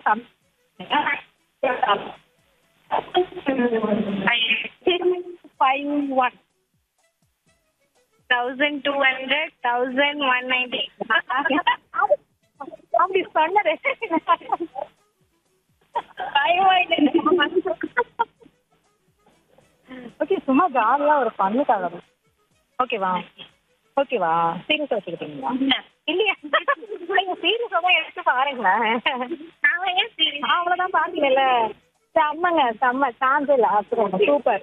come five one thousand two hundred thousand one ninety அப்படி சொன்னது okay சும்மா ஜாலியா ஒரு பண்ணுக்காக ஓகேவா ஓகேவா சீரியஸா வச்சுக்கிட்டீங்களா இல்லையா நீங்க சீரியஸா தான் எடுத்து பாருங்களேன் அவ்வளவுதான் பாத்தீங்கல்ல செம்மங்க செம்ம சான்ஸ் இல்ல அப்புறம் சூப்பர்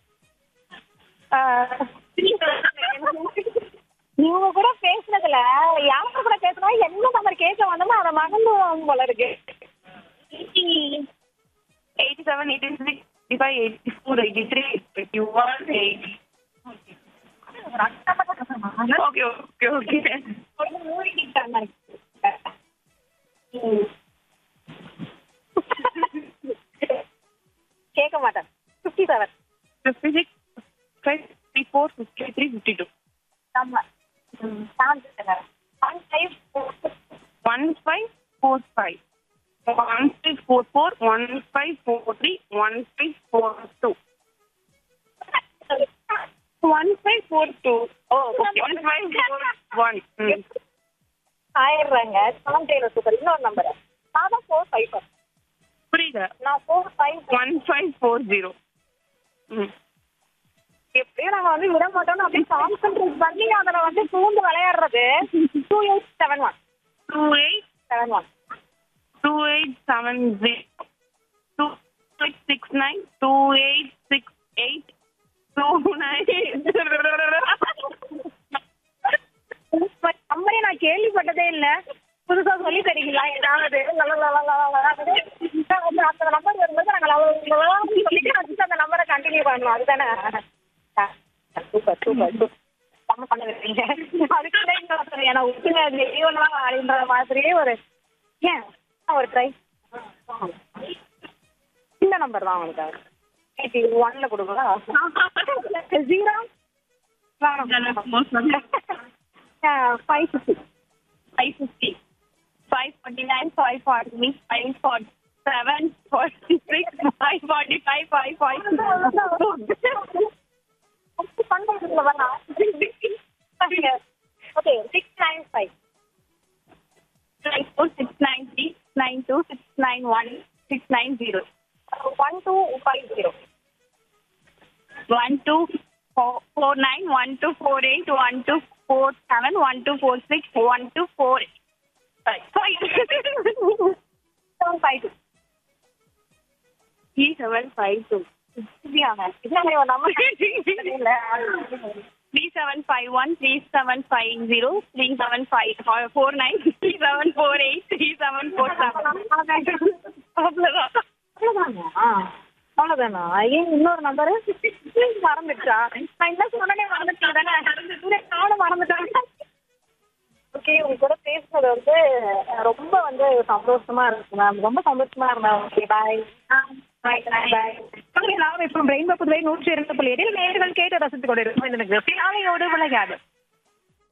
இவங்க கூட பேசுனதுல யாரு கூட பேசுனா என்ன நம்பர் கேட்க வந்தோமோ அதை மறந்துவோம் போல இருக்கு eighty seven eighty six eighty five eighty four eighty three eighty one eighty okay okay okay கேட்க மாட்டேன் fifty seven fifty six five fifty four fifty three fifty two ஆமா one five one five four five one five four four one five four three one five four two one five four two oh okay one five four one ம் ஆயிடுறாங்க seven tailor super இன்னொரு number நான் தான் four five புரியுது நான் four five one five four zero ம் எப்படியும் நாங்க வந்து விட மாட்டோம்னு அப்படியே கான்சென்ட்ரேட் பண்ணி அதில் வந்து பூந்து விளையாடுறது two eight seven one two eight seven one two eight seven zero two eight six nine two eight six eight two nine நம்பரே நான் கேள்விப்பட்டதே இல்ல புதுசா சொல்லி தரீங்களா ஏதாவது அந்த நம்பர் வரும்போது நாங்கள் சொல்லிட்டு அடுத்து அந்த நம்பரை கண்டினியூ பண்ணலாம் அதுதானே சூப்பர் சூப்பர் நம்ம பண்ண வைக்கிறீங்க அதுக்குள்ள இன்னொருத்தர் ஏன்னா விட்டுங்க தெய்வம்லாம் அப்படின்ற மாதிரியே ஒரு ஏன் ஒரு ட்ரை இந்த நம்பர் தான் உங்களுக்கு எயிட்டி ஒன்ல கொடுங்களா zero five fifty five fifty five forty nine five forty five forty seven forty six five forty five five five okay six nine five nine four six nine three nine two six nine one six nine zero one two five zero one two four four nine one two four eight one two four seven one two four six one two four five five seven five two three seven five two இதுயாங்க இதுல ஒரு number இல்ல three seven five one three seven five zero three seven five four nine three seven four eight three seven four seven அவ்வளவுதான் அவ்வளவுதானா அவ்வளவுதானா ஏன் இன்னொரு number மறந்துடுச்சா நான் என்ன சொன்னனே மறந்துட்டேன் தானே நானும் மறந்துட்டேன் ஓகே உங்க கூட பேசுனது வந்து அஹ், ரொம்ப வந்து சந்தோஷமா இருக்கு மேம் ரொம்ப சந்தோஷமா இருந்தேன் ஓகே பாய் பாய் பாய் எல்லாரும் இப்போ ரெயின்போ புதுவை நூற்றி இரண்டு புள்ளி எட்டில் நேர்கள் கேட்டு ரசித்துக் கொண்டிருக்கும் இந்த நிகழ்ச்சி அவையோடு விளையாடு